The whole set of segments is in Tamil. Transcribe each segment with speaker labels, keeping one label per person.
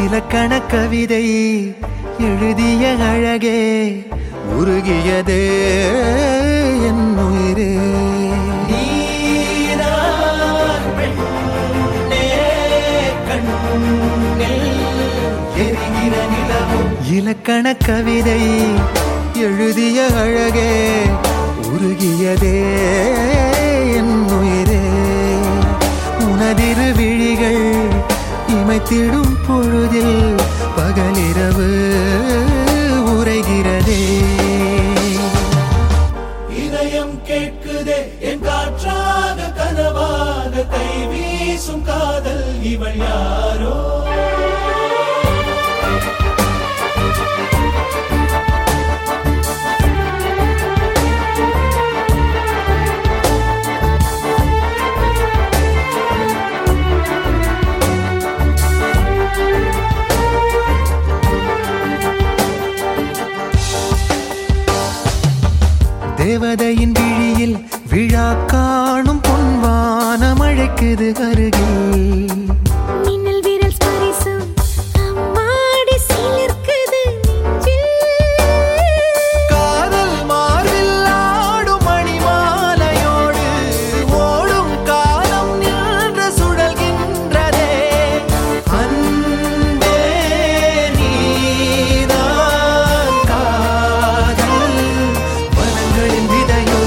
Speaker 1: இலக்கண கவிதை எழுதிய அழகே உருகியதே என் உயிரே நீதான் பெண்ணே, கண்ணில் எரிகிற நிலவும். இலக்கண கவிதை எழுதிய அழகே உருகியதே என் உயிரே உனதிரு விழிகள் இமைத்திடும் பொழுதில் பகலிரவு உரைகிறதே
Speaker 2: இதயம் கேட்குதே என் காற்றாக கனவாக கை வீசும் காதல் இவள் யாரோ
Speaker 1: தேவதையின் விழியில் விழா காணும் பொன்வானம் அழைக்குது அருகில்
Speaker 3: மின்னல் விரல் ஸ்பரிசம் அம்மாடி சிலிர்க்குது நெஞ்சில்
Speaker 1: காதல் மார்பில் ஆடும் மணிமாலையோடு ஓடும் காலம் நின்று சுழல்கின்றதே அன்பே நீதான் காதல் வனங்களின் விதையோ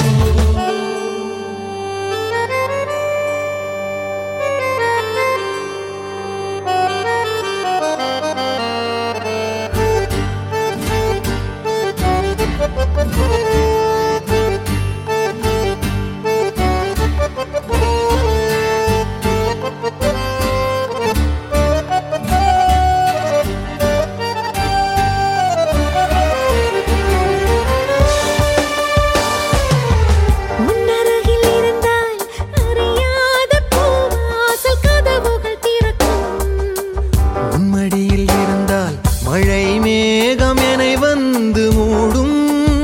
Speaker 3: உன்னருகில் இருந்தால் அறியாத பூவாசல் கதவுகள் திறக்கும்
Speaker 1: உன்மடியில் இருந்தால் மழை மேகம் என வந்து மூடும்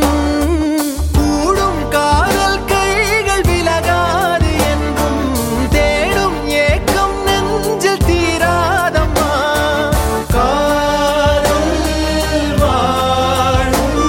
Speaker 1: கூடும் காதல் கைகள் விலகாது என்றும் தேடும் ஏக்கம் நெஞ்சில் தீராதம்மா காதல் வாழும்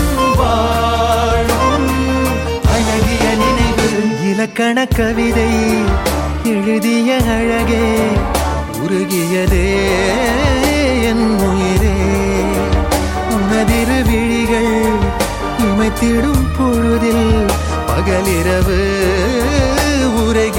Speaker 1: வாழும் அழகிய நினைவு இலக்கண கவிதை எழுதிய அழகே உருகியதே என் உயிரே உனதிரு விழிகள் இமைத்திடும் பொழுதில் பகலிரவு உரைகிற